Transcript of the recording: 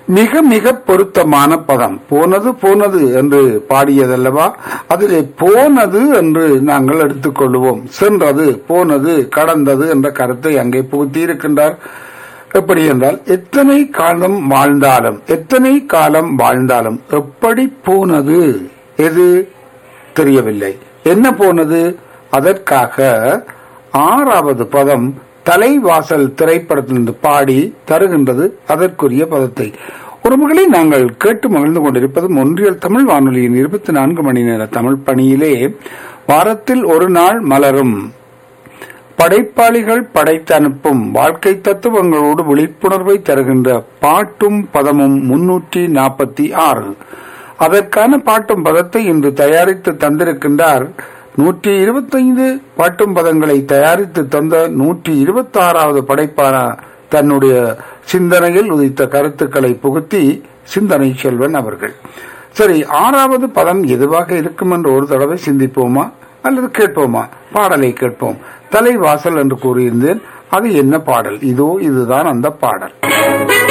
மிக மிக பொருத்தமான பதம் போனது போனது என்று பாடியதல்லவா அதிலே போனது என்று நாங்கள் எடுத்துக்கொள்வோம் சென்றது போனது கடந்தது என்ற கருத்தை அங்கே புகுத்தி இருக்கின்றார் எப்படி என்றால் எத்தனை காலம் வாழ்ந்தாலும் எத்தனை காலம் வாழ்ந்தாலும் எப்படி போனது எது தெரியவில்லை என்ன போனது அதற்காக ஆறாவது பதம் தலைவாசல் திரைப்படத்திலிருந்து பாடி தருகின்றது அதற்குரிய பதத்தை உறவுகளை நாங்கள் கேட்டு மகிழ்ந்து கொண்டிருப்பது ஒன்றியல் தமிழ் வானொலியின் இருபத்தி நான்கு மணி நேர தமிழ் பணியிலே வாரத்தில் ஒரு நாள் மலரும் படைப்பாளிகள் படைத்து அனுப்பும் வாழ்க்கை தத்துவங்களோடு விழிப்புணர்வை தருகின்ற பாட்டும் பதமும் முன்னூற்றி நாற்பத்தி ஆறு அதற்கான பாட்டும் பதத்தை இன்று தயாரித்து தந்திருக்கின்றார் நூற்றி இருபத்தைந்து பாட்டும் பதங்களை தயாரித்து தந்த நூற்றி இருபத்தி ஆறாவது படைப்பான தன்னுடைய சிந்தனையில் உதித்த கருத்துக்களை புகுத்தி சிந்தனை செல்வன் அவர்கள் சரி ஆறாவது பதம் எதுவாக இருக்கும் என்று ஒரு தடவை சிந்திப்போமா அல்லது கேட்போமா பாடலை கேட்போம் தலைவாசல் என்று கூறியிருந்தேன் அது என்ன பாடல் இதோ இதுதான் அந்த பாடல்